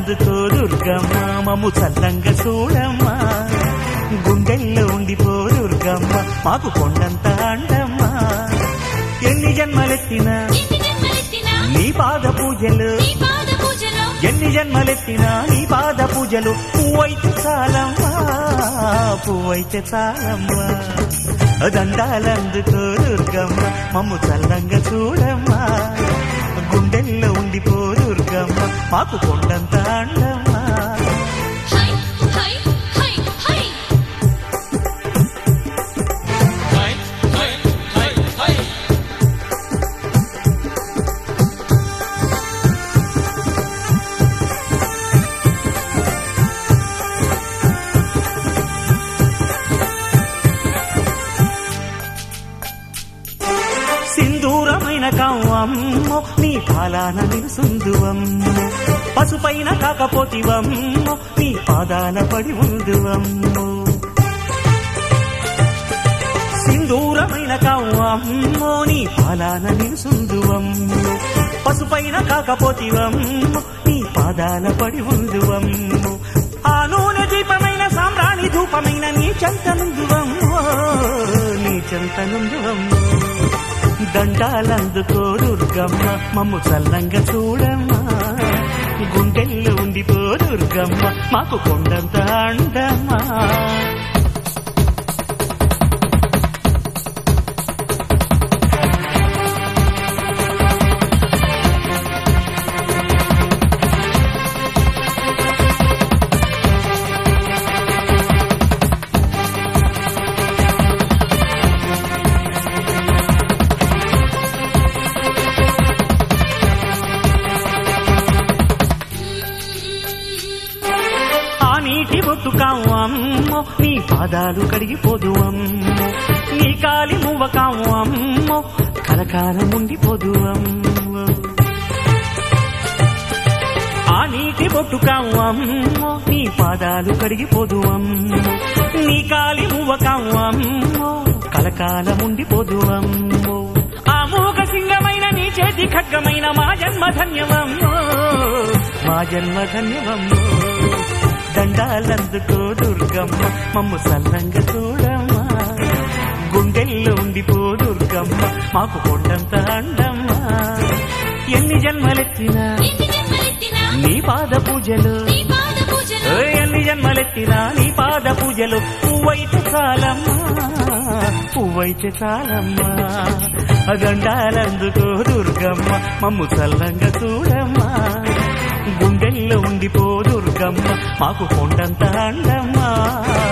దండాలందుకో దుర్గమ్మ మమ్ము చల్లంగా చూడమ్మా గుండెల్లో ఉండిపో దుర్గమ్మ మాకు కొండంత అండమ్మ ఎన్ని జన్మలెత్తినా ఎన్ని జన్మలెత్తినా నీ పాద పూజలు నీ పాద పూజలో ఎన్ని జన్మలెత్తినా నీ పాద పూజలు పువ్వైతే చాలమ్మా పువ్వైతే చాలమ్మా దండాలందుకో దుర్గమ్మ మమ్ము చల్లంగా చూడమ్మా గుండెల్లో ఉండిపో దుర్గమ్మ మాకు కొండంత అండమ్మా హై హై హై హై సింధూరమైన కావమ్మో నీ పాలాన నిలుసుందువమ్మో పసుపైన కాకపోతివమ్మో నీ పాదాల పడి ఉందువమ్మో సింధూరమైన కావమ్మో నీ పాలాన నిలుసుందువమ్మో పసుపైన కాకపోతివమ్మో నీ పాదాల పడి ఉందువమ్మో ఆ నూనె దీపమైన సామ్రాణి ధూపమైన నీ చెంతనుందువమ్మో నీ చెంతనుందువమ్మో దండాలందుకో దుర్గమ్మ మమ్ము చల్లంగా చూడమ్మా గుండెల్లో ఉండిపో దుర్గమ్మ మాకు కొండంత అండమ్మా ఆ నీటి బొట్టు కావమ్మో నీ పాదాలు కడిగిపోదు అమ్మో నీ కాలి మువ్వ కావమ్మో కలకాలం ఉండిపోదు అమ్మో ఆ నీటి బొట్టు కావమ్మో నీ పాదాలు కడిగిపోదు అమ్మో నీ కాలి మువ్వ కావమ్మో కలకాలం ఉండిపోదు అమ్మో ఆ మూగ సింగమైన నీ చేతి ఖడ్గమైన మా జన్మ ధన్యమమ్మో మా జన్మ ధన్యమమ్మో దండాలందుకో దుర్గమ్మ మమ్ము సల్లంగా చూడమ్మా గుండెల్లో ఉండిపో దుర్గమ్మ మాకు కొండంత అండమ్మా ఎన్ని జన్మలెత్తినా ఎన్ని జన్మలెత్తినా నీ పాద పూజలు నీ పాద పూజలో ఓ ఎన్ని జన్మలెత్తినా నీ పాద పూజలు పువ్వైతే చాలమ్మా పువ్వైతే చాలమ్మా దండాలందుకో దుర్గమ్మ మమ్ము చల్లంగా చూడమ్మా గుండెల్లో ఉండిపో దుర్గమ్మ మాకు కొండంత అండమ్మా